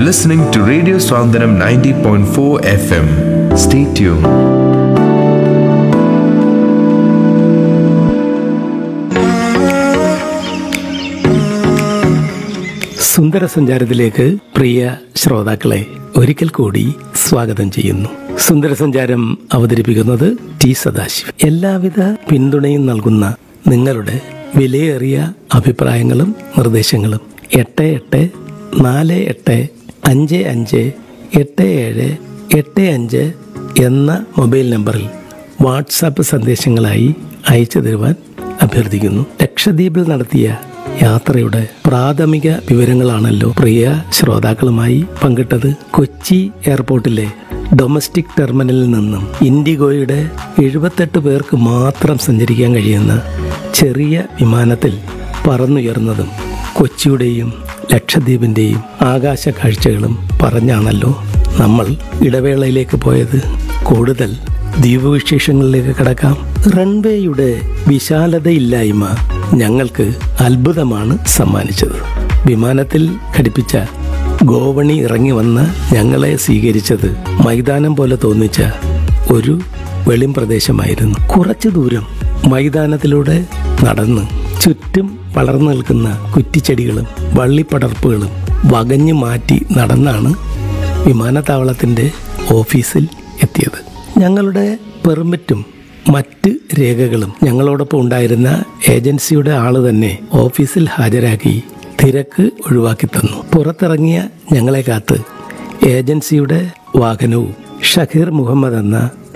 listening to Radio Swandanam 90.4 FM. Stay tuned. സുന്ദര സഞ്ചാരത്തിലേക്ക് പ്രിയ ശ്രോതാക്കളെ ഒരിക്കൽ കൂടി സ്വാഗതം ചെയ്യുന്നു സുന്ദര സഞ്ചാരം അവതരിപ്പിക്കുന്നത് ടി സദാശിവൻ എല്ലാവിധ പിന്തുണയും നൽകുന്ന നിങ്ങളുടെ വിലയേറിയ അഭിപ്രായങ്ങളും നിർദ്ദേശങ്ങളും എട്ട് എട്ട് നാല് എട്ട് അഞ്ച് അഞ്ച് എട്ട് ഏഴ് എട്ട് അഞ്ച് എന്ന മൊബൈൽ നമ്പറിൽ വാട്സാപ്പ് സന്ദേശങ്ങളായി അയച്ചു തരുവാൻ അഭ്യർത്ഥിക്കുന്നു ലക്ഷദ്വീപിൽ നടത്തിയ യാത്രയുടെ പ്രാഥമിക വിവരങ്ങളാണല്ലോ പ്രിയ ശ്രോതാക്കളുമായി പങ്കിട്ടത് കൊച്ചി എയർപോർട്ടിലെ ഡൊമസ്റ്റിക് ടെർമിനലിൽ നിന്നും ഇൻഡിഗോയുടെ എഴുപത്തെട്ട് പേർക്ക് മാത്രം സഞ്ചരിക്കാൻ കഴിയുന്ന ചെറിയ വിമാനത്തിൽ പറന്നുയർന്നതും കൊച്ചിയുടെയും ലക്ഷദ്വീപിൻ്റെയും ആകാശ കാഴ്ചകളും പറഞ്ഞാണല്ലോ നമ്മൾ ഇടവേളയിലേക്ക് പോയത് കൂടുതൽ ദ്വീപ് വിശേഷങ്ങളിലേക്ക് കടക്കാം റൺവേയുടെ വിശാലതയില്ലായ്മ ഞങ്ങൾക്ക് അത്ഭുതമാണ് സമ്മാനിച്ചത് വിമാനത്തിൽ ഘടിപ്പിച്ച ഗോവണി ഇറങ്ങി വന്ന് ഞങ്ങളെ സ്വീകരിച്ചത് മൈതാനം പോലെ തോന്നിച്ച ഒരു വെളിം പ്രദേശമായിരുന്നു കുറച്ചു ദൂരം മൈതാനത്തിലൂടെ നടന്ന് ചുറ്റും വളർന്നു നിൽക്കുന്ന കുറ്റിച്ചെടികളും വള്ളിപ്പടർപ്പുകളും വകഞ്ഞു മാറ്റി നടന്നാണ് വിമാനത്താവളത്തിൻ്റെ ഓഫീസിൽ എത്തിയത് ഞങ്ങളുടെ പെർമിറ്റും മറ്റ് രേഖകളും ഞങ്ങളോടൊപ്പം ഉണ്ടായിരുന്ന ഏജൻസിയുടെ ആള് തന്നെ ഓഫീസിൽ ഹാജരാക്കി തിരക്ക് ഒഴിവാക്കി തന്നു പുറത്തിറങ്ങിയ ഞങ്ങളെ കാത്ത് ഏജൻസിയുടെ വാഹനവും ഷഹീർ മുഹമ്മദ് എന്ന